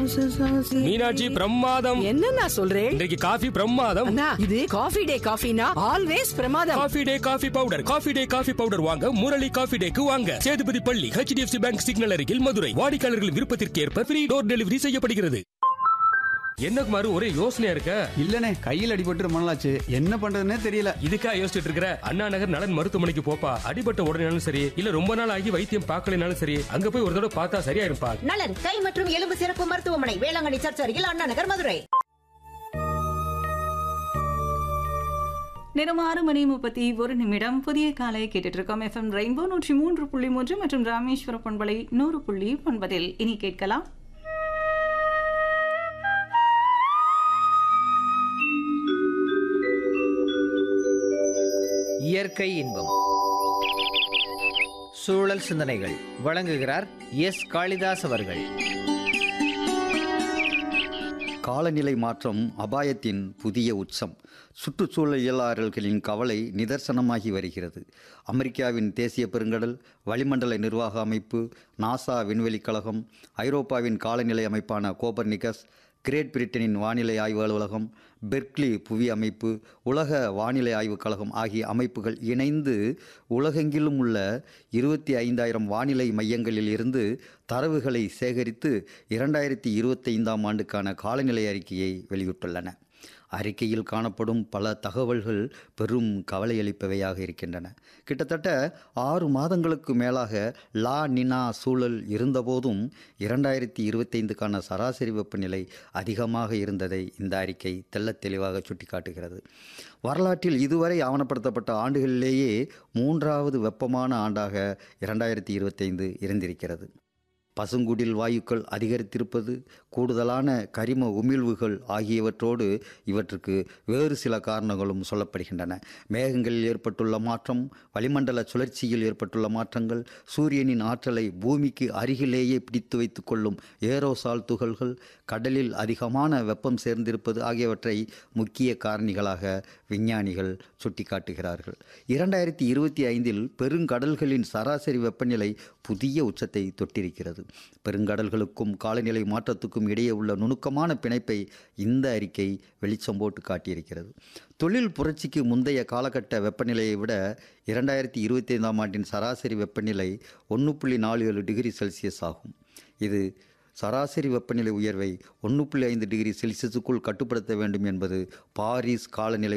மீனாட்சி பிரமாதம் என்ன நான் சொல்றேன் இன்றைக்கு காஃபி பிரமாதம் அண்ணா இது காஃபி டே காஃபினா ஆல்வேஸ் பிரமாதம் coffee day coffee powder coffee day coffee powder வாங்க முரளி காஃபி டேக்கு வாங்க சேதுபதி பள்ளி ஹெச்டிஎஃப்சி பேங்க் சிக்னல் அருகில் மதுரை வாடிக்கையாளர்களின் விருப்பத்திற்கு ஏற்ப ஃப்ரீ டோர் டெலிவரி செய்யப்படுகிறது என்ன குமாரு ஒரே யோசனையா இருக்க இல்லனே கையில் அடிபட்டு ரொம்ப நாளாச்சு என்ன பண்றதுன்னே தெரியல இதுக்கா யோசிச்சுட்டு இருக்கிற அண்ணா நகர் நலன் மருத்துவமனைக்கு போப்பா அடிபட்ட உடனேனாலும் சரி இல்ல ரொம்ப நாள் ஆகி வைத்தியம் பார்க்கலனாலும் சரி அங்க போய் ஒரு தடவை பார்த்தா சரியா இருப்பா நலன் கை மற்றும் எலும்பு சிறப்பு மருத்துவமனை வேளாங்கண்ணி சர்ச் அருகில் அண்ணா நகர் மதுரை நேரம் ஆறு மணி முப்பத்தி ஒரு நிமிடம் புதிய காலை கேட்டுட்டு இருக்கோம் எஃப்எம் ரெயின்போ நூற்றி மூன்று புள்ளி மூன்று மற்றும் ராமேஸ்வர பண்பலை நூறு புள்ளி ஒன்பதில் இனி கேட்கலாம் இயற்கை இன்பம் சூழல் சிந்தனைகள் வழங்குகிறார் எஸ் காளிதாஸ் அவர்கள் காலநிலை மாற்றம் அபாயத்தின் புதிய உச்சம் சுற்றுச்சூழலியலாளர்களின் கவலை நிதர்சனமாகி வருகிறது அமெரிக்காவின் தேசிய பெருங்கடல் வளிமண்டல நிர்வாக அமைப்பு நாசா விண்வெளிக் கழகம் ஐரோப்பாவின் காலநிலை அமைப்பான கோபர்னிகஸ் கிரேட் பிரிட்டனின் வானிலை ஆய்வு அலுவலகம் பெர்க்லி புவி அமைப்பு உலக வானிலை ஆய்வுக் கழகம் ஆகிய அமைப்புகள் இணைந்து உலகெங்கிலும் உள்ள இருபத்தி ஐந்தாயிரம் வானிலை மையங்களில் இருந்து தரவுகளை சேகரித்து இரண்டாயிரத்தி இருபத்தைந்தாம் ஆண்டுக்கான காலநிலை அறிக்கையை வெளியிட்டுள்ளன அறிக்கையில் காணப்படும் பல தகவல்கள் பெரும் கவலையளிப்பவையாக இருக்கின்றன கிட்டத்தட்ட ஆறு மாதங்களுக்கு மேலாக லா நினா சூழல் இருந்தபோதும் இரண்டாயிரத்தி இருபத்தைந்துக்கான சராசரி வெப்பநிலை அதிகமாக இருந்ததை இந்த அறிக்கை தெள்ளத் தெளிவாக சுட்டிக்காட்டுகிறது வரலாற்றில் இதுவரை ஆவணப்படுத்தப்பட்ட ஆண்டுகளிலேயே மூன்றாவது வெப்பமான ஆண்டாக இரண்டாயிரத்தி இருபத்தைந்து இருந்திருக்கிறது பசுங்குடில் வாயுக்கள் அதிகரித்திருப்பது கூடுதலான கரிம உமிழ்வுகள் ஆகியவற்றோடு இவற்றுக்கு வேறு சில காரணங்களும் சொல்லப்படுகின்றன மேகங்களில் ஏற்பட்டுள்ள மாற்றம் வளிமண்டல சுழற்சியில் ஏற்பட்டுள்ள மாற்றங்கள் சூரியனின் ஆற்றலை பூமிக்கு அருகிலேயே பிடித்து வைத்துக் கொள்ளும் ஏரோசால் துகள்கள் கடலில் அதிகமான வெப்பம் சேர்ந்திருப்பது ஆகியவற்றை முக்கிய காரணிகளாக விஞ்ஞானிகள் சுட்டிக்காட்டுகிறார்கள் இரண்டாயிரத்தி இருபத்தி ஐந்தில் பெருங்கடல்களின் சராசரி வெப்பநிலை புதிய உச்சத்தை தொட்டிருக்கிறது பெருங்கடல்களுக்கும் காலநிலை மாற்றத்துக்கும் இடையே உள்ள நுணுக்கமான பிணைப்பை இந்த அறிக்கை வெளிச்சம் போட்டு காட்டியிருக்கிறது தொழில் புரட்சிக்கு முந்தைய காலகட்ட வெப்பநிலையை விட இரண்டாயிரத்தி இருபத்தி ஐந்தாம் ஆண்டின் சராசரி வெப்பநிலை ஒன்று புள்ளி நாலு ஏழு டிகிரி செல்சியஸ் ஆகும் இது சராசரி வெப்பநிலை உயர்வை ஒன்று புள்ளி ஐந்து டிகிரி செல்சியஸுக்குள் கட்டுப்படுத்த வேண்டும் என்பது பாரிஸ் காலநிலை